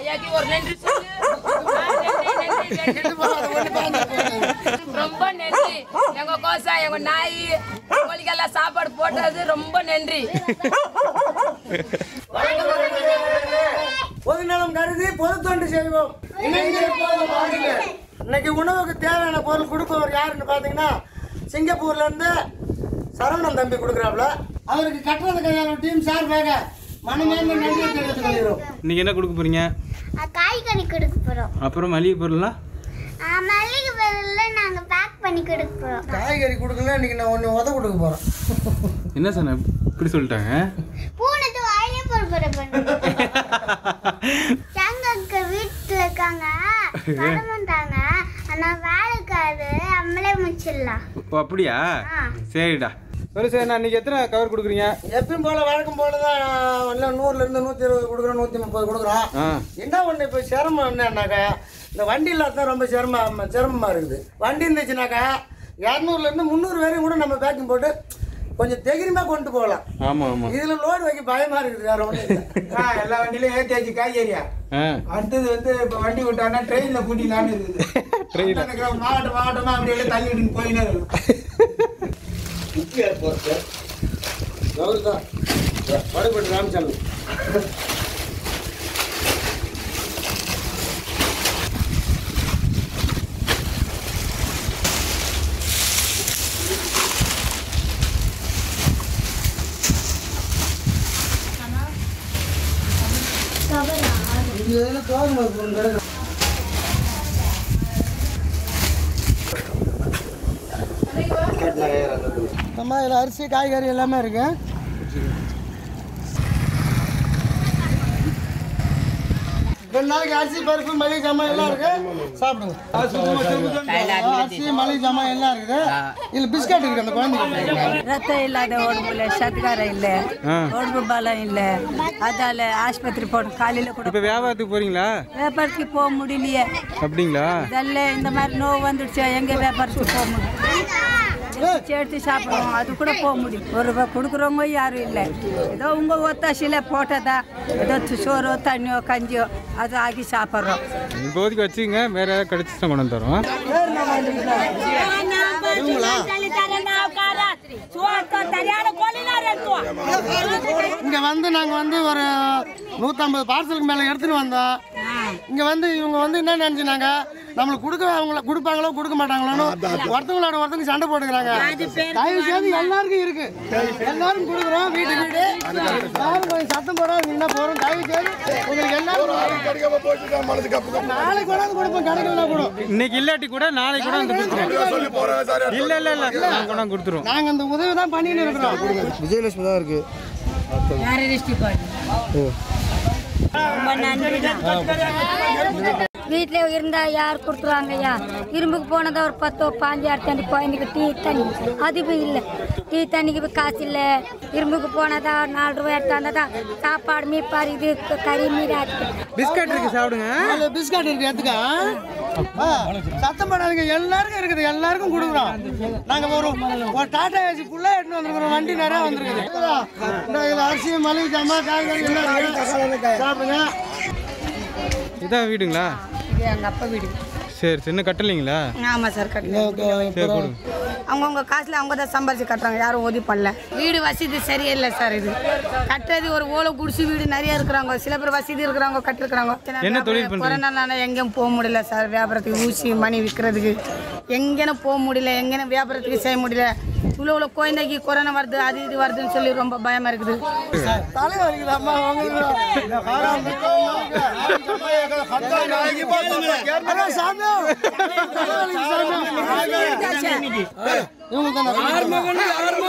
ஐயாக்கு ஒரு நன்றி சொல்லு ஆ, நன்றி, நன்றி, நன்றி. ரொம்ப நன்றி எங்க கோசா எங்க நாய் உங்களுக்கெல்லாம் சாப்பாடு போட்டது ரொம்ப நன்றி பொது நலம் கருதி பொது தொண்டு செய்வோம் இணைந்து எப்போதும் வாழுங்க. இன்னைக்கு உணவுக்கு தேவையான பொருள் கொடுப்பவர் யாருன்னு பார்த்தீங்கன்னா சிங்கப்பூர்ல இருந்து சரவணன் தம்பி கொடுக்குறாப்புல அவருக்கு கட்டுறது கையாள டீம் சார்பாக மனமார்ந்த நன்றியை தெரிவித்துக் கொள்கிறோம் இன்னைக்கு என்ன கொடுக்க போறீங்க அஹ் காய்கறி கொடுக்க போறோம் அப்புறம் மளிகை பொருள்லாம் அஹ் மல்லிகை பொருள்ல நாங்க பேக் பண்ணி கொடுக்க போறோம் காய்கறி கொடுக்கல இன்னைக்கு நான் ஒன்று உத கொடுக்க போறேன் என்ன சொன்ன இப்படி சொல்லிட்டாங்க பூனத்து வாயிலே பொறுப்புற பண்ணு எங்க வீட்டுல இருக்காங்க பணம் வந்தாங்க ஆனா வேலைக்காது நம்மளே முடிச்சிடலாம் ஓ அப்படியா ஆ. சரிடா சரி சரி நான் இன்னைக்கு எத்தனை கவர் கொடுக்குறீங்க எப்பயும் போல வழக்கம் போல தான் இல்லை நூறுல இருந்து நூற்றி இருபது கொடுக்குறோம் நூற்றி முப்பது கொடுக்குறோம் ஆ என்ன ஒன்று இப்போ சிரமம் என்னன்னாக்கா இந்த வண்டி இல்லாத ரொம்ப சிரமம் சிரமமாக இருக்குது வண்டி இருந்துச்சுனாக்கா இரநூறுலேருந்து முந்நூறு வரையும் கூட நம்ம பேக்கிங் போட்டு கொஞ்சம் தைரியமாக கொண்டு போகலாம் ஆமாம் ஆமாம் இதில் லோடு வைக்க பயமாக இருக்குது வேற ஒன்றும் இல்லை ஆ, எல்லா வண்டியிலும் ஏத்தியாச்சு காய்கறியா ஆ அடுத்தது வந்து இப்போ வண்டி விட்டாங்கன்னா ட்ரெயினில் கூட்டிலான்னு இருக்குது Train-ல. இருக்கிற மாவட்டம் மாவட்டமா அப்படியே எல்லாம் தள்ளி விட்டுன்னு போயினே இருக்கும் முக்கிய ஏர்போர்ட்டு கௌரி தான் வடபட்டு ராமசாமி இது எதில் தோகம் கிடக்கு நம்ம இதில் அரிசி காய்கறி எல்லாமே இருக்கு ரெண்டு நாளைக்கு அரிசி பருப்பு மளிகை ஜாமான் எல்லாம் இருக்கு சாப்பிடுங்க அரிசி மளிகை ஜாமான் எல்லாம் இருக்குது இதுல பிஸ்கட் இருக்கு அந்த குழந்தைங்க ரத்தம் இல்லாத உடம்புல சத்கார இல்லை உடம்பு பலம் இல்லை அதால ஆஸ்பத்திரி போகணும் காலையில் கூட இப்போ வியாபாரத்துக்கு போறீங்களா வியாபாரத்துக்கு போக முடியலையே அப்படிங்களா இதெல்லாம் இந்த மாதிரி நோவு வந்துடுச்சு எங்கே வியாபாரத்துக்கு போக முடியும் எடுத்து எடுத்து சாப்பிடுவோம் அது கூட போக முடியும் ஒரு ரூபாய் கொடுக்குறவங்க யாரும் இல்லை ஏதோ உங்கள் ஒத்தாசையில் போட்டதா ஏதோ சோறோ தண்ணியோ கஞ்சியோ அது ஆக்கி சாப்பிட்றோம் இப்போதைக்கு வச்சுங்க வேற ஏதாவது கிடைச்சிட்டு கொண்டு வந்து தரோம் இங்க வந்து நாங்க வந்து ஒரு நூத்தம்பது பார்சலுக்கு மேல எடுத்துட்டு வந்தோம் இங்க வந்து இவங்க வந்து என்ன நினைச்சுனாங்க நம்மளுக்கு கொடுக்க அவங்கள கொடுப்பாங்களோ கொடுக்க மாட்டாங்களோன்னு ஒருத்தவங்களோட ஒருத்தவங்க சண்டை போட்டுக்கிறாங்க தயவு செய்து எல்லாருக்கும் இருக்கு எல்லாரும் கொடுக்குறோம் வீட்டு வீடு யாரும் கொஞ்சம் சத்தம் போடாதீங்கன்னா போறோம் தயவு செய்து உங்களுக்கு எல்லாரும் நாளைக்கு கொண்டாந்து கொடுப்போம் கிடைக்கலாம் கூட இன்னைக்கு இல்லாட்டி கூட நாளைக்கு கூட வந்து கொடுத்துருவோம் இல்ல இல்ல இல்ல நான் கொண்டாந்து கொடுத்துருவோம் நாங்க இந்த உதவி தான் பண்ணிட்டு இருக்கிறோம் விஜயலட்சுமி தான் இருக்கு வீட்டில் இருந்தால் யார் கொடுத்துருவாங்க ஐயா இரும்புக்கு போனதா ஒரு பத்தோ பாஞ்சாயிரம் தண்ணி குழந்தைக்கு டீ தண்ணி அதுவும் இல்லை டீ தண்ணிக்கு இப்ப காசு இல்லை இரும்புக்கு போனதா ஒரு நாலு ரூபாய் எடுத்தாந்ததா சாப்பாடு மீப்பாரு இது க- கறி மீன் ஆச்சு பிஸ்கட் இருக்கு சாப்பிடுங்க அதுல பிஸ்கட் இருக்கு எடுத்துக்க ஆ, சத்தம் போடாதீங்க எல்லாருக்கும் இருக்குது எல்லாருக்கும் கொடுக்குறோம் நாங்க ஒரு ஒரு டாடா ஏசி ஃபுல்லா எடுத்து வந்திருக்கிறோம் வண்டி நிறைய வந்திருக்குது இந்த இதுல அரிசி மளிகை ஜாமான் காய்கறி எல்லாம் இருக்கு சாப்பிடுங்க இதான் வீடுங்களா இது எங்கள் அப்பா வீடு சரி சின்ன கட்டலைங்களா ஆமாம் சார் கட்டல சரி கொடுங்க அவங்கவுங்க காசில் அவங்க தான் சம்பாரிச்சு கட்டுறாங்க யாரும் உதவி பண்ணல வீடு வசதி சரியில்லை சார் இது கட்டுறது ஒரு ஓலை குடிசை வீடு நிறைய இருக்கிறாங்க சில பேர் வசதி இருக்கிறவங்க கட்டிருக்கிறாங்க என்ன தொழில் பண்றீங்க? கொரோனால எங்கேயும் போக முடியல சார் வியாபாரத்துக்கு ஊசி மணி விற்கிறதுக்கு எங்கேனும் போக முடியல எங்கேனும் வியாபாரத்துக்கு செய்ய முடியல இவ்வளோ இவ்வளோ குழந்தைக்கு கொரோனா வருது அது இது வருதுன்னு சொல்லி ரொம்ப பயமா இருக்குது தலை வலிக்குது அம்மா உங்களுக்கு அண்ணா, சாமி. தலை வலிக்குது சாமி. இவங்க தானே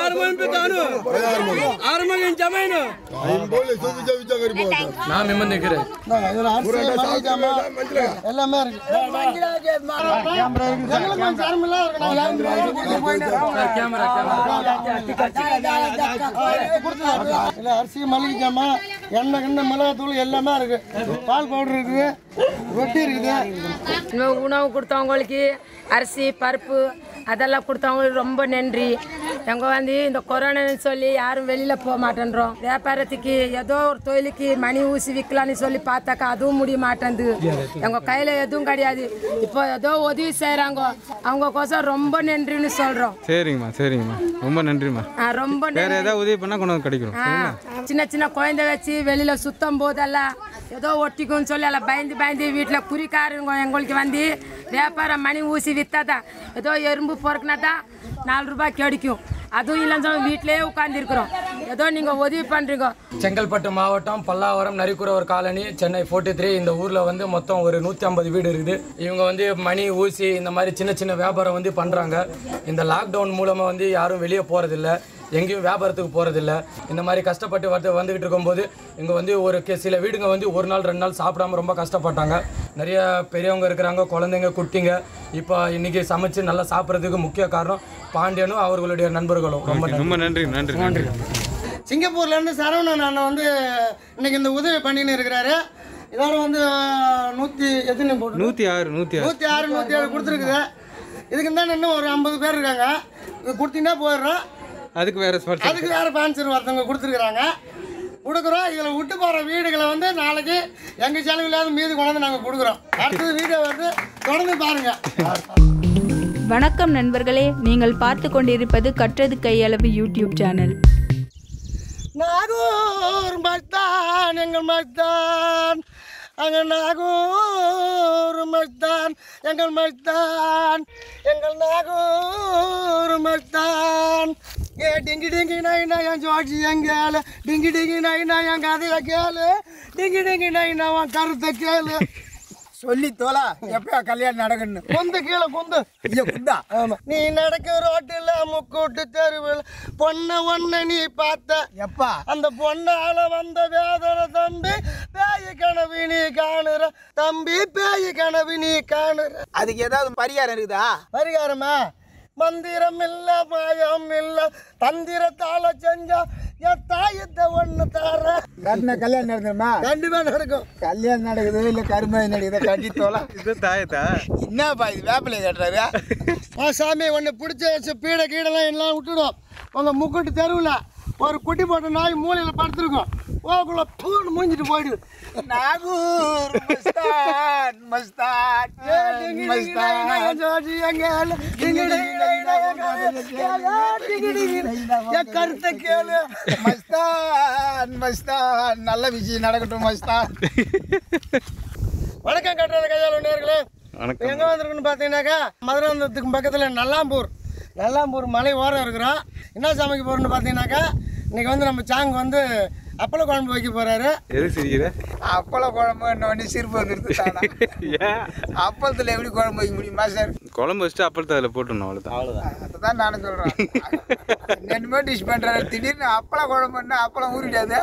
இந்தாங்க, இதுல அரிசி, மளிகை ஜாமான் எல்லாமே இருக்கு எங்களுக்கு கொஞ்சம் சிரமம்லாம் இருக்கு. நாங்க யாரும் கொடுத்து போயிட்டே இருக்கோம். கொடுத்துருவோம். இல்ல அரிசி மளிகை ஜாமான் எண்ணெய் கிண்ணெய் மிளகாத்தூள் எல்லாமே இருக்குது பால் பவுடர் இருக்குது ரொட்டி இருக்குது இன்னும் உணவு கொடுத்தவங்களுக்கு அரிசி பருப்பு அதெல்லாம் கொடுத்தவங்களுக்கு ரொம்ப நன்றி எங்க வந்து இந்த கொரோனான்னு சொல்லி யாரும் வெளியில போக மாட்டேன்றோம் வியாபாரத்துக்கு ஏதோ ஒரு தொழிலுக்கு மணி ஊசி விற்கலான்னு சொல்லி பார்த்தாக்கா அதுவும் முடிய மாட்டேங்குது எங்க கையில எதுவும் கிடையாது இப்போ ஏதோ உதவி செய்யறாங்க அவங்க கோசம் ரொம்ப நன்றின்னு சொல்றோம் சரிங்கம்மா சரிங்கம்மா ரொம்ப நன்றிம்மா ஆ, ரொம்ப வேற நன்றி ஏதாவது உதவி பண்ணால் கொண்டு வந்து கிடைக்கும் ஆ, சின்ன சின்ன குழந்தை வச்சு வெளியில சுத்தம் போதெல்லாம் ஏதோ ஒட்டிக்கும்னு சொல்லி எல்லாம் பயந்து பயந்து வீட்டில் குறிக்காருங்க எங்களுக்கு வந்து வியாபாரம் மணி ஊசி வித்தாதான் ஏதோ எறும்பு பொறுக்குனா தான் நாலு ரூபாய் கிடைக்கும் அதுவும் இல்லைன்னு சொல்லி வீட்டிலே உட்காந்துருக்குறோம் ஏதோ நீங்கள் உதவி பண்ணுறீங்க செங்கல்பட்டு மாவட்டம் Pallavaram Narikuravar colony Chennai forty three இந்த ஊரில் வந்து மொத்தம் ஒரு நூற்றி ஐம்பது வீடு இருக்குது இவங்க வந்து மணி ஊசி இந்த மாதிரி சின்ன சின்ன வியாபாரம் வந்து பண்ணுறாங்க இந்த லாக்டவுன் மூலமாக வந்து யாரும் வெளியே போகிறதில்ல எங்கேயும் வியாபாரத்துக்கு போகிறதில்ல இந்த மாதிரி கஷ்டப்பட்டு வந்து வந்துக்கிட்டு இருக்கும்போது இங்கே வந்து ஒரு கே- சில வீடுங்க வந்து ஒரு நாள் ரெண்டு நாள் சாப்பிடாம ரொம்ப கஷ்டப்பட்டாங்க நிறைய பெரியவங்க இருக்கிறாங்க குழந்தைங்க குட்டிங்க இப்போ இன்னைக்கு சமைச்சு நல்லா சாப்பிட்றதுக்கு முக்கிய காரணம் பாண்டியனும் அவர்களுடைய நண்பர்களும் ரொம்ப நன்றி. ரொம்ப நன்றி நன்றி நன்றி சிங்கப்பூர்லேருந்து சரவணன் அண்ணன் வந்து இன்னைக்கு இந்த உதவி பண்ணின்னு இருக்கிறாரு இதோட வந்து நூற்றி எத்தனை போட்டு நூற்றி ஆறு நூற்றி ஆறு நூற்றி ஆறு நூற்றி ஏழு கொடுத்துருக்குது இதுக்கு தான் இன்னும் ஒரு ஐம்பது பேர் இருக்காங்க இது கொடுத்தீங்கன்னா போயிடுறோம் அதுக்கு வேற ஸ்பான்சர் அதுக்கு வேறு ஸ்பான்சர் ஒருத்தவங்க கொடுத்துருக்குறாங்க கொடுக்குறோம் இதில் விட்டு போகிற வீடுகளை வந்து நாளைக்கு எங்கள் செலவில்லாத மீதி கொண்டாந்து நாங்கள் கொடுக்குறோம் அடுத்தது வீடியோ வந்து தொடர்ந்து பாருங்கள் வணக்கம் நண்பர்களே நீங்கள் பார்த்து கொண்டிருப்பது கற்றது கையளவு யூடியூப் சேனல் நாகூர் மஸ்தான் எங்கள் மஸ்தான் அங்கே நாகூர் மஸ்தான் எங்கள் மஸ்தான் எங்கள் நாகூர் மஸ்தான் ஏ டிங்கி டிங்கி நைனா என் ஜோட்சி எங்கேல டிங்கி டிங்கி நைனா என் கதையை கேளு டிங்கி டிங்கி நைனா உன் கருத்தை கேளு சொல்லி தோலா எப்பயா கல்யாணம் நடக்கணும் குந்து கீழே குந்து ஐயோ குந்தா ஆமா நீ நடக்க ரோட்டில் முக்கூட்டு தெருவில் பொண்ணை ஒன்ன நீ பார்த்த எப்பா அந்த பொண்ணால வந்த வேதனை தம்பி பேய் கனவு நீ காணுற தம்பி பேய் கனவு நீ காணுற அதுக்கு ஏதாவது பரிகாரம் இருக்குதா பரிகாரமா மந்திரம் இல்ல மாயம் இல்ல தந்திரத்தால செஞ்சா என் தாயத்தை ஒண்ணு தார கட்டின கல்யாணம் நடந்துருமா கண்டிப்பா நடக்கும் கல்யாணம் நடக்குது இல்ல கருமாதி நடக்குது கட்டி தோலா இது தாயத்தா என்னப்பா இது வேப்பிலை கட்டுறாரு ஆ சாமி ஒன்று பிடிச்ச வச்சு பீடை கீடெல்லாம் எல்லாம் விட்டுடும் உங்கள் முக்கூட்டு தெருவில் ஒரு குட்டி போட்ட நாய் மூலையில் படுத்துருக்கும் ஓக்குள்ள பூன்னு மூஞ்சிட்டு போயிடுது நாகூர் மஸ்தான் மஸ்தான் மஸ்தான் என் கருத்தை கேளு மஸ்தான் மஸ்தான் நல்ல விஷயம் நடக்கட்டும் மஸ்தான் வணக்கம் கட்டுறது கையால் நேர்களே வணக்கம் எங்கே வந்திருக்குன்னு பார்த்தீங்கன்னாக்கா மதுராந்தகத்துக்கு பக்கத்தில் நல்லாம்பூர் நல்லாம்பூர் மலை ஓரம் இருக்கிறோம் என்ன சமைக்க போகிறோம்னு பார்த்தீங்கன்னாக்கா இன்னைக்கு வந்து நம்ம சாங் வந்து அப்பள குழம்பு வைக்க போகிறாரு எது சிரிக்கிற அப்பள குழம்பு ஒன்று சிரிப்பு வந்துருது ஏன் அப்பளத்தில் எப்படி குழம்பு வைக்க முடியுமா சார் குழம்பு வச்சுட்டு அப்பளத்தை அதில் போட்டுடணும் அவ்வளோதான் அதுதான் நானும் சொல்கிறேன் ரெண்டுமே டிஷ் பண்ணுறாரு திடீர்னு அப்பள குழம்புன்னா அப்பளம் ஊறிடாது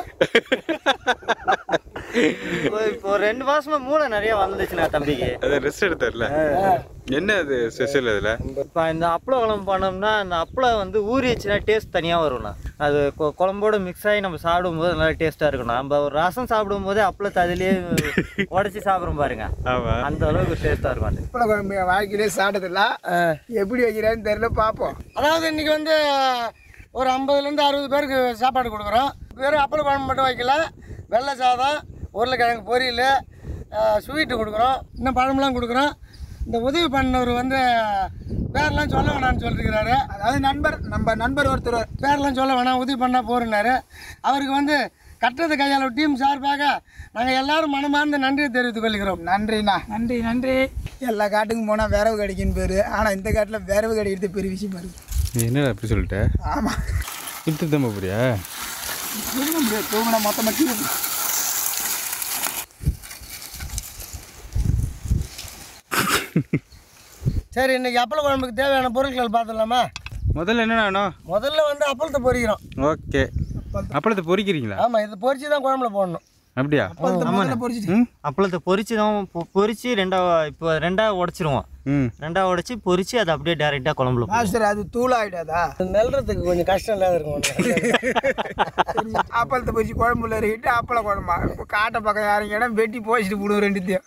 இப்போ ரெண்டு மாசமா மூளை நிறைய வந்துச்சுண்ணா தம்பிக்கு அது ரெஸ்ட் எடுத்தார்ல என்ன அது ஸ்பெஷல் அதில் இப்போ இந்த அப்பளம் குழம்பு பண்ணோம்னா அந்த அப்பளம் வந்து ஊறிச்சுன்னா டேஸ்ட் தனியாக வரும்ண்ணா அது கொ- குழம்போட மிக்ஸ் ஆகி நம்ம சாப்பிடும்போது நல்லா டேஸ்ட்டாக இருக்கணும் நம்ம ஒரு ரசம் சாப்பிடும்போதே அப்பளத்தை அதிலேயே உடச்சி சாப்பிட்றோம் பாருங்க ஆமாம் அந்த அளவுக்கு டேஸ்ட்டாக இருக்கும் அது அப்பள குழம்பு என் வாழ்க்கையிலே சாப்பிட்டதில்ல எப்படி வைக்கிறான்னு தெரியல பார்ப்போம் அதாவது இன்னைக்கு வந்து ஒரு ஐம்பதுலேருந்து அறுபது பேருக்கு சாப்பாடு கொடுக்குறோம் வெறும் அப்பள குழம்பு மட்டும் வைக்கல வெள்ளை சாதம் உருளைக்கிழங்கு பொரியல் ஸ்வீட்டு கொடுக்குறோம் இன்னும் பழமெல்லாம் கொடுக்குறோம் இந்த உதவி பண்ணவர் வந்து பேர்லாம் சொல்ல வேணாம்னு சொல்லியிருக்கிறாரு அதாவது நண்பர் நம்ம நண்பர் ஒருத்தர் பேர்லாம் சொல்ல வேணாம் உதவி பண்ணால் போறேன்னாரு அவருக்கு வந்து கட்டுறது கையால் டீம் சார்பாக நாங்கள் எல்லாரும் மனமார்ந்த நன்றியை தெரிவித்துக் கொள்கிறோம் நன்றிண்ணா நன்றி நன்றி எல்லா காட்டுக்கும் போனால் விரவு கிடைக்குன்னு பேர் ஆனால் இந்த காட்டில் விரவு கிடைக்கிறது பெரிய விஷயமா இருக்கு நீ என்னடா அப்படி சொல்லிட்ட ஆமாம் இப்படி தம்ப போறியா தூங்க முடியாது தூங்கினா மொத்தமாக கீழே விழும். சரி இன்னைக்கு அப்பள குழம்புக்கு தேவையான பொருட்கள் பார்த்துடலாமா முதல்ல என்ன வேணும் முதல்ல வந்து அப்பளத்தை பொரிக்கிறோம் ஓகே அப்பளத்தை பொரிக்கிறீங்களா ஆமாம் இது பொரிச்சு தான் குழம்புல போடணும் அப்படியா ம் அப்பளத்தை பொரிச்சு தான் பொ- பொரிச்சு ரெண்டா இப்போ ரெண்டா உடைச்சிருவோம் ம் ரெண்டா உடைச்சி பொரிச்சு அதை அப்படியே டேரெக்டாக குழம்புல போடுவோம். மாஸ்டர் அது தூளாயிடாதா மெல்றதுக்கு கொஞ்சம் கஷ்டம் இல்லாத இருக்கும் அப்பளத்தை பொரிச்சு குழம்புல இறக்கிட்டு அப்பள குழம்பா இப்போ காட்டை பக்கம் யாருங்கன்னா வெட்டி போச்சுட்டு போடுவோம் ரெண்டுத்தையும்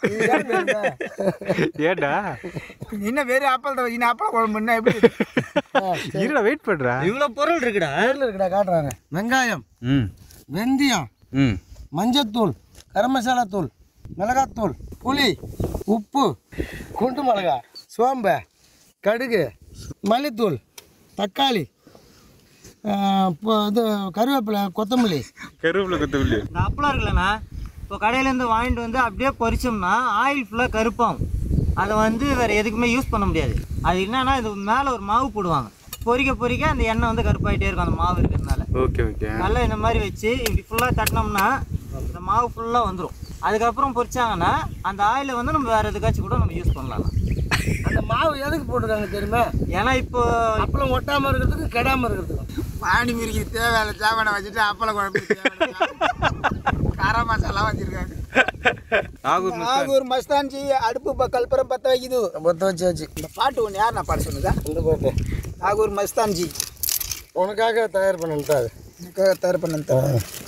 ஏடா என்ன வெறும் அப்பளத்தை வச்சு நான் அப்பள குழம்புன்னா எப்படி இருடா வெயிட் பண்ணுறா இவ்வளோ பொருள் இருக்குடா இருக்குடா காட்டுறாங்க வெங்காயம் ம் வெந்தயம் ம் மஞ்சத்தூள் கரம் மசாலா தூள் மிளகாத்தூள் புளி உப்பு குண்டு மிளகா சோம்பு கடுகு மல்லித்தூள் தக்காளி ஆஹ் இப்போ இது கருவேப்பிலை கொத்தமல்லி கருவேப்பிலை கொத்தமல்லி இந்த அப்பளம் இருக்குல்லண்ணா இப்போ கடையிலேருந்து வாங்கிட்டு வந்து அப்படியே பொரிச்சோம்னா ஆயில் ஃபுல்லாக கருப்பாகும் அதை வந்து வேறு எதுக்குமே யூஸ் பண்ண முடியாது அது என்னன்னா இது மேலே ஒரு மாவு போடுவாங்க பொரிக்க பொரிக்க அந்த எண்ணெய் வந்து கருப்பாயிட்டே இருக்கும் அந்த மாவு இருக்கிறதுனால ஓகே ஓகே நல்லா இந்த மாதிரி வச்சு இப்படி ஃபுல்லாக தட்டினோம்னா இந்த மாவு ஃபுல்லாக வந்துடும் அதுக்கப்புறம் பொரிச்சாங்கன்னா அந்த ஆயிலை வந்து நம்ம வேறு எதுக்காச்சும் கூட நம்ம யூஸ் பண்ணலாம் அந்த மாவு எதுக்கு போட்டிருக்காங்க தெரியுமா ஏன்னா இப்போ அப்பளம் ஒட்டாமல் இருக்கிறதுக்கு கெடாமல் இருக்கிறதுக்கு மாடி மிரிக்கு தேவையான சாப்பாடை வச்சுட்டு அப்பள குழம்பு கார மசாலா வச்சிருக்காங்க நாகூர் நாகூர் மஸ்தான்ஜி அடுப்பு ப- கல்பரம் பற்ற வைக்குது பற்ற வச்சு வச்சு இந்த பாட்டு ஒன்று யார் நான் பாட சொன்னதா இந்த பாட்டு நாகூர் மஸ்தான்ஜி உனக்காக தயார் பண்ணிட்டு அது எனக்கு தயார் பண்ண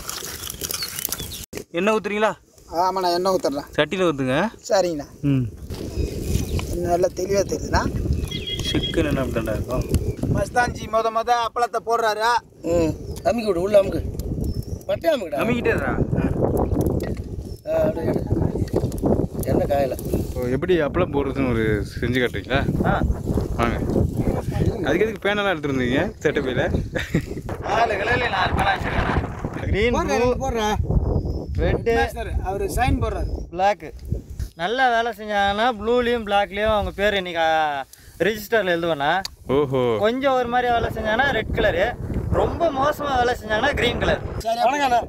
எண்ணெய் ஊற்றுறீங்களா ஆமாண்ணா எண்ணெய் ஊற்றுறேன் சட்டியில் ஊற்றுங்க சரிங்கண்ணா ம் நல்லா தெளிவாக தெரியுதுண்ணா சிக்கன் என்ன அப்படின்டா இருக்கும் மஸ்தான்ஜி முத முத அப்பளத்தை போடுறாரு ம் அமுக்கி விடு உள்ள அமுக்கு பட்டே அமுக்குடா நம்பிக்கிட்டேடா ஆ, அப்படியே எடு. எண்ணெய் காயல இப்போ எப்படி அப்பளம் போடுறதுன்னு ஒரு செஞ்சு காட்டுறீங்களா ஆ வாங்க அதுக்கு எதுக்கு பேனெல்லாம் எடுத்துருந்தீங்க செட்டப்பையில் நாலு கலரில் நாலு பழம் க்ரீன் ப்ளூ போடுறா ரெட்டு அவர் சைன் போடுறாரு பிளாக்கு நல்லா வேலை செஞ்சாங்கன்னா ப்ளூலேயும் பிளாக்லேயும் அவங்க பேர் இன்னைக்கு ரிஜிஸ்டரில் எழுதுவேண்ணா ஓஹோ கொஞ்சம் ஒரு மாதிரி வேலை செஞ்சாங்கன்னா ரெட் கலரு ரொம்ப மோசமாக வேலை செஞ்சாங்கன்னா க்ரீன் கலர் வணக்கண்ணா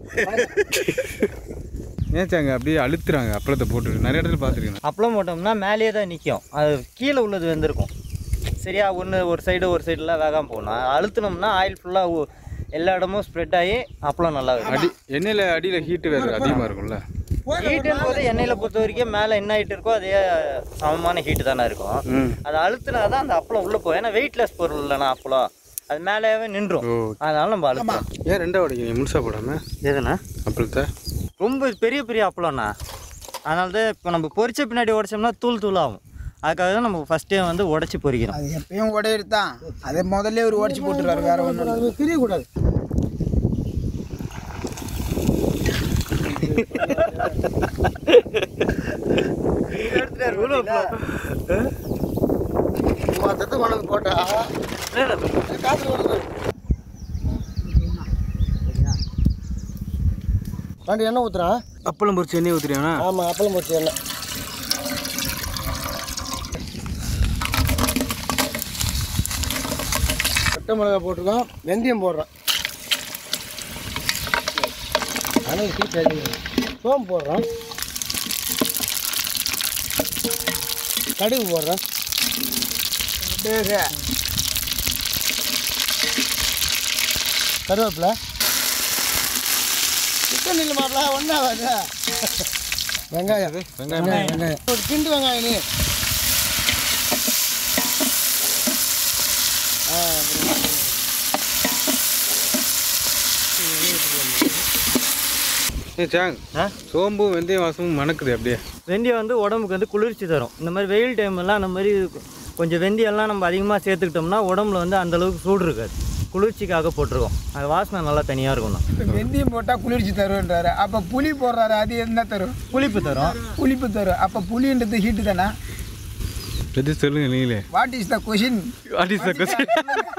ஏச்சாங்க அப்படியே அழுத்துறாங்க அப்பளத்தை போட்டு நிறைய இடத்துல பார்த்துருக்கேன் அப்பளம் போட்டோம்னா மேலேயே தான் நிற்கும் அது கீழே உள்ளது வெந்திருக்கும் சரியா ஒன்று ஒரு சைடு ஒரு சைடுலாம் வேகாமல் போகணும் அழுத்தினோம்னா ஆயில் ஃபுல்லாக எல்லா இடமும் ஸ்ப்ரெட் ஆகி அப்பளம் நல்லா வரும் அடி எண்ணெயில் அடியில் ஹீட்டு வேறு அதிகமாக இருக்கும்ல ஹீட்டுன்னு போது எண்ணெயில் பொறுத்த வரைக்கும் மேலே என்ன ஹீட் இருக்கோ அதே சமமான ஹீட்டு தானே இருக்கும் ம் அதை அழுத்தினா தான் அந்த அப்பளம் உள்ளே போகும் ஏன்னா வெயிட்லெஸ் பொருள் இல்லைண்ணா அப்பளம் அது மேலேயே நின்றும் ஓ அதனால நம்ம அழுத்தலாம் ஏன் ரெண்டா உடைக்கிறீங்க முழுசா போடாமல் எதுண்ணா அப்பளத்தை ரொம்ப பெரிய பெரிய அப்பளம்ண்ணா அதனால தான் இப்போ நம்ம பொரிச்ச பின்னாடி உடைச்சோம்னா தூள் தூள் ஆகும் அதுக்காக தான் நம்ம ஃபஸ்ட்டே வந்து உடச்சி பொரிக்கிறோம் அது எப்பயும் உடையிறது தான் அதை முதல்ல ஒரு உடச்சி போட்டுருவாரு வேற ஒன்றும் அது பிரியக்கூடாது மொத்தத்தை கொண்டு வந்து போட்டா காசு கொடுக்கு வண்டி எண்ணெய் ஊற்றுறான் அப்பளம் பொரிச்சு எண்ணெய் ஊற்றுறியாண்ணா ஆமாம் அப்பளம் போச்சு எண்ணெய் பட்டை மிளகாய் போட்டிருக்கோம் வெந்தயம் போடுறோம் ஆனால் ஹீட் அதிகம் சோம்பு போடுறோம் கடுகு போடுறோம் கருவேப்பிலை சிக்கன் இல்லை மாப்பிள ஒன்றாவது வெங்காயம் வெங்காயம் வெங்காயம் ஒரு கிண்டு வெங்காயம் நீ ஆ, அப்புறம் ஏ சாங் ஆ சோம்பும் வெந்தயம் வாசமும் மணக்குது அப்படியே வெந்தயம் வந்து உடம்புக்கு வந்து குளிர்ச்சி தரும் இந்த மாதிரி வெயில் டைம்லாம் அந்த மாதிரி கொஞ்சம் வெந்தயம்லாம் நம்ம அதிகமாக சேர்த்துக்கிட்டோம்னா உடம்புல வந்து அந்த அளவுக்கு சூடு இருக்காது குளிர்ச்சிக்காக போட்டிருக்கோம் அது வாசனை நல்லா தனியாக இருக்கும்ண்ணா இப்போ வெந்தயம் போட்டால் குளிர்ச்சி தருன்றாரு அப்போ புளி போடுறாரு அது என்ன தரும் புளிப்பு தரும் புளிப்பு தரும் அப்போ புளின்றது ஹீட்டு தானே எது சொல்லுங்க நீங்களே what is the question what is the question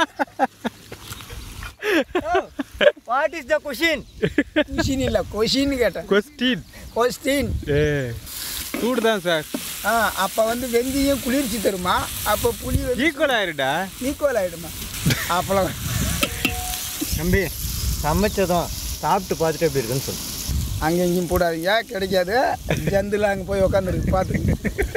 what is the question question இல்லை கொஷின் கேட்டேன் கொஸ்டின் கொஸ்டின் ஏ சூடு தான் சார் ஆ அப்போ வந்து வெந்தயம் குளிர்ச்சி தருமா அப்போ புளி ஈக்குவல் ஆயிருடா ஈக்குவல் ஆகிடுமா அப்பளம் தம்பி சமைச்சதும் சாப்பிட்டு பார்த்துட்டு எப்படி இருக்குன்னு சொல்லு அங்கே இங்கேயும் போடாதீங்க கிடைக்காது ஜந்துல அங்கே போய் உக்காந்துருக்கு பார்த்துங்க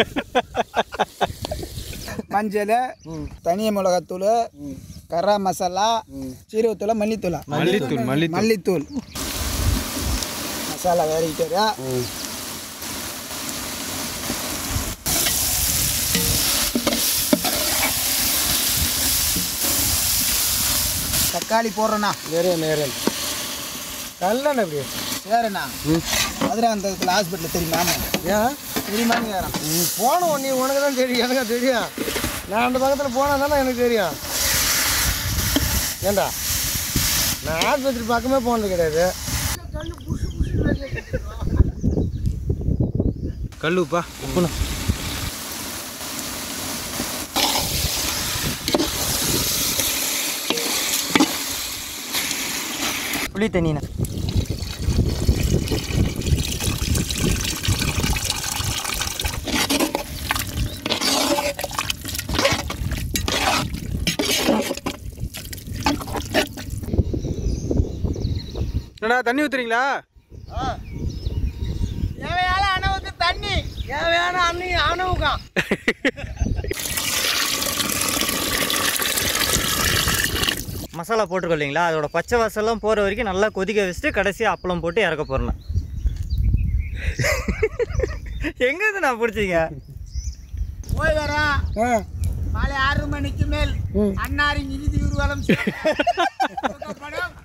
மஞ்சள் தனிய மிளகாத்தூள் கரா மசாலா சீரகத்தூள் மல்லித்தூளா மல்லித்தூள் மல்லித்தூள் மல்லித்தூள் மசாலா வேறிக்கிட்டாரு தக்காளி போடுறேண்ணா நேரே நேரே கல்லண்ண எப்படி சரிண்ணா மதுராந்தகத்தில் ஹாஸ்பிட்டல் தெரியுமா ஏன் தெரியுமான்னு கேட்குறேன் நீ போன நீ உனக்கு தான் தெரியும் எனக்கு தெரியும் நான் அந்த பக்கத்தில் போனால் தானே எனக்கு தெரியும் ஏண்டா நான் ஆஸ்பத்திரி பக்கமே போனது கிடையாது கல்லுப்பா உப்புண்ணா புளி தண்ணிண்ணா என்னடா தண்ணி ஊத்துறீங்களா தேவையான அணவுக்கு தண்ணி தேவையான அண்ணி அணவுக்கான் மசாலா போட்டிருக்கோம் இல்லைங்களா அதோட பச்சை வாசல்லாம் போகிற வரைக்கும் நல்லா கொதிக்க வச்சுட்டு கடைசியாக அப்பளம் போட்டு இறக்க போகிறேன் எங்கே இருந்து நான் பிடிச்சிங்க போய் வரேன் மாலை ஆறு மணிக்கு மேல் அன்னாரின் இறுதி ஊர்வலம் துவக்கப்படும்.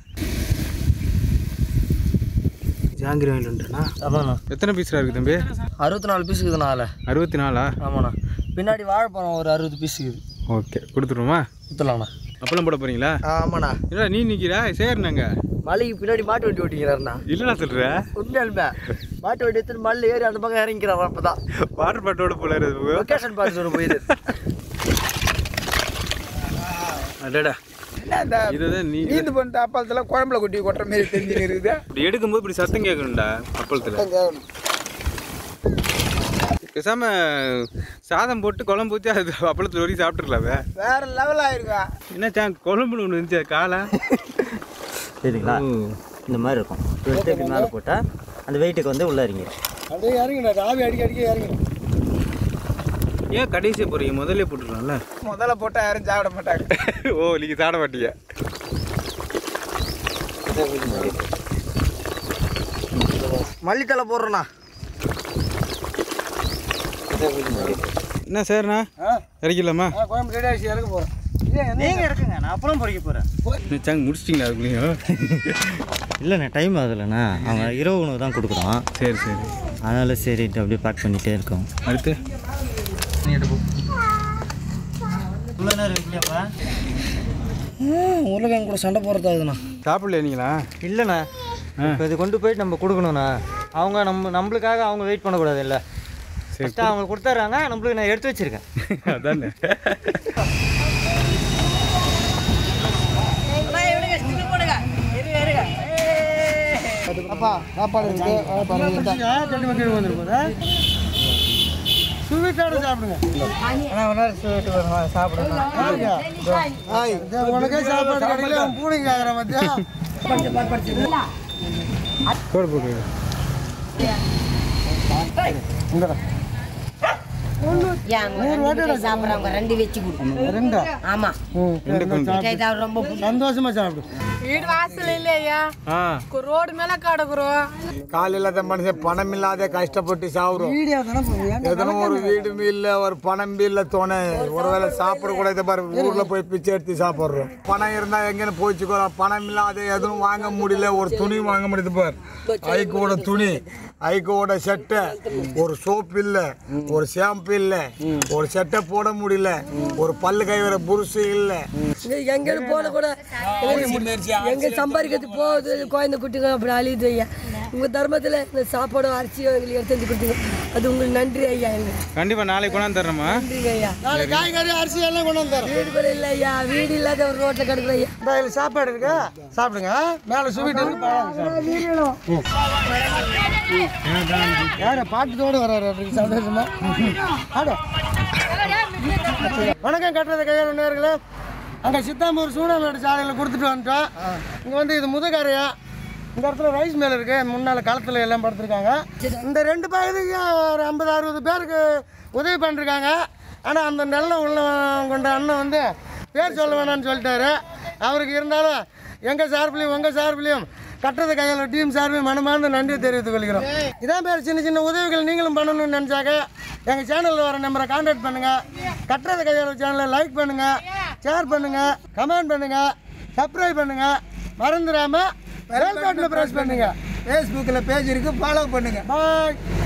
ஜாங்கிரி வாங்கிட்டு வந்துட்டேண்ணா ஆமாண்ணா எத்தனை பீஸ்ரா இருக்குது தம்பி அறுபத்தி நாலு பீஸ் இருக்குதுண்ணா அதில் அறுபத்தி நாலா ஆமாண்ணா பின்னாடி வாழைப்பழம் ஒரு அறுபது பீஸ் இருக்குது ஓகே கொடுத்துருவோமா ஊற்றலாண்ணா அப்பளம் போட போறீங்களா ஆமாண்ணா இல்ல நீ நிக்கிறா சரிண்ணாங்க மலைக்கு பின்னாடி மாட்டு வண்டி ஓட்டிக்கிறாருண்ணா இல்லைண்ணா சொல்ற உண்மையாலுமே மாட்டு வண்டி எடுத்துட்டு மல்ல ஏறி அந்த பக்கம் இறங்கிக்கிறாரு அப்போ தான் வாட்டர் பாட்டோட போல இருக்கு லொக்கேஷன் பார்த்து ஒரு போயிடு அடடா என்ன இந்த இதுதான் நீ நீந்து பண்ண அப்பளத்தில் குழம்புல கொட்டி கொட்டுற மாதிரி தெரிஞ்சு இருக்குது இப்படி எடுக்கும்போது இப்படி சத்தம் கேட்கணும்டா அப்பளத்துல பேசாம சாதம் போட்டு குழம்பு ஊற்றி அது அப்பளத்துல வரைக்கும் சாப்பிட்டுருக்கலாமே வேற லெவல் ஆயிருக்கா என்னச்சா குழம்புன்னு ஒன்று இருந்துச்சு காலா சரிங்களா இந்த மாதிரி இருக்கும் எடுத்து இப்படி மேலே போட்டால் அந்த வெயிட்டுக்கு வந்து உள்ள இறங்கிடும் அப்படியே இறங்கிடா ஆவி அடிக்க அடிக்க இறங்கிடும் ஏன் கடைசியாக போறீங்க முதல்ல போட்டுருக்கலாம்ல முதல்ல போட்டால் யாரும் சாப்பிட மாட்டாங்க ஓ நீங்க சாப்பிட மாட்டீங்க மல்லித்தலை போடுறேண்ணா என்ன சரிண்ணா இறக்கிடலாமா குழம்பு ரெடி ஆகிடுச்சு இறக்க போகிறேன் நீங்கள் இருக்குங்க நான் அப்புறம் பொறிக்க போகிறேன் சாங்க முடிச்சிட்டிங்களா அதுக்குள்ளேயும் இல்லைண்ணே டைம் ஆகுதுல்லண்ணா அவங்க இரவு உணவு தான் கொடுக்குறோம் சரி சரி அதனால சரின்ட்டு அப்படியே பேக் பண்ணிகிட்டே இருக்கோம் அடுத்து இவ்வளோ நேரம் இல்லையாப்பா உருளைக்கிழங்கு கூட சண்டை போகிறதாகுதுண்ணா சாப்பிடல நீங்களா இல்லைண்ணா இப்போ இது கொண்டு போயிட்டு நம்ம கொடுக்கணுண்ணா அவங்க நம்ம நம்மளுக்காக அவங்க வெயிட் பண்ணக்கூடாது இல்லை ஃபஸ்ட்டு அவங்க கொடுத்துட்றாங்க நம்மளுக்கு நான் எடுத்து வச்சிருக்கேன் அதானே அப்பா சாப்பாடு இருக்கு அதை பாருங்க சட்டி மக்கள் வந்துருப்போதா சுவீட்டோட சாப்பிடுங்க இது உனக்கே சாப்பாடு கிடைக்கல உன் பூனைங்க ஆகிற மத்தியா போடு போடு இந்தடா நூறு வாட்டி சாப்பிட்றவங்க ரெண்டு வச்சு கொடு ரெண்டா ஆமா ரெண்டு கொஞ்சம் இதான் ரொம்ப சந்தோஷமா சாப்பிடு வீடு வாசல் இல்லையா ஆ ரோடு மேல கிடக்குறோம் கால் இல்லாத மனுஷன் பணம் இல்லாத கஷ்டப்பட்டு சாகுறோம் வீடியோ தானே போடுவீங்க எதனா ஒரு வீடும் இல்லை ஒரு பணம் இல்லை துணை ஒருவேளை சாப்பிட கூட இதை பாரு ஊர்ல போய் பிச்சை எடுத்து சாப்பிட்றோம் பணம் இருந்தா எங்கன்னு போச்சுக்கிறோம் பணம் இல்லாத எதுவும் வாங்க முடியல ஒரு துணி வாங்க முடியுது பார் ஐக்கோட துணி ஐக்கோட சட்டை ஒரு சோப்பு இல்லை ஒரு ஷாம்பு இல்லை ஒரு சட்டை போட முடியல ஒரு பல்லு கைவர புருஷு இல்லை எங்க போன கூட எங்க சம்பாதிக்கிறது போகுது குழந்தை குட்டிங்க அப்படி அழியுது ஐயா உங்க தர்மத்துல இந்த சாப்பாடும் அரிசியும் எங்களுக்கு எடுத்து வந்து கொடுத்தீங்க அது உங்களுக்கு நன்றி ஐயா எங்களுக்கு கண்டிப்பா நாளைக்கு கொண்டாந்து தர்றேம்மா நன்றிங்க ஐயா நாளைக்கு காய்கறி அரிசி எல்லாம் கொண்டு வந்து தரோம் வீடு கூட இல்லை ஐயா வீடு இல்லாத ஒரு ரோட்ல கிடக்குற ஐயா இந்த இதுல சாப்பாடு இருக்கா சாப்பிடுங்க மேலே சுவீட் இருக்கு பழம் சாப்பிடுங்க. யாரு பாட்டுத்தோடு வர்றாரு அப்படி சந்தோஷமா ஆடு வணக்கம் கட்டுறது கையால் நேர்களே அங்கே சித்தாம்பூர் சூடாமேடு சாலையில் கொடுத்துட்டு வந்துட்டோம் இங்கே வந்து இது முதுகரையா இந்த இடத்துல ரைஸ் மேலே இருக்கு முன்னால் களத்தில் எல்லாம் படுத்துருக்காங்க இந்த ரெண்டு பகுதிக்கு ஒரு ஐம்பது அறுபது பேருக்கு உதவி பண்ணிருக்காங்க ஆனால் அந்த நல்ல உள்ள கொண்ட அண்ணன் வந்து பேர் சொல்ல வேணாம்னு சொல்லிட்டாரு அவருக்கு இருந்தாலும் எங்கள் சார்பிலையும் உங்கள் சார்பிலையும் கட்டுறது கையால் டீம் சார்பில் மனமார்ந்த நன்றி தெரிவித்துக் கொள்கிறோம் இதான் பேர் சின்ன சின்ன உதவிகள் நீங்களும் பண்ணணும்னு நினச்சாக்க எங்கள் சேனலில் வர நம்பரை கான்டாக்ட் பண்ணுங்கள் கட்டுறது கையால் சேனலை லைக் பண்ணுங்கள் ஷேர் பண்ணுங்கள் கமெண்ட் பண்ணுங்கள் சப்ஸ்கிரைப் பண்ணுங்கள் மறந்துடாமல் பெல் பட்டனை ப்ரெஸ் பண்ணுங்கள் ஃபேஸ்புக்கில் பேஜ் இருக்கு ஃபாலோ பண்ணுங்க பாய்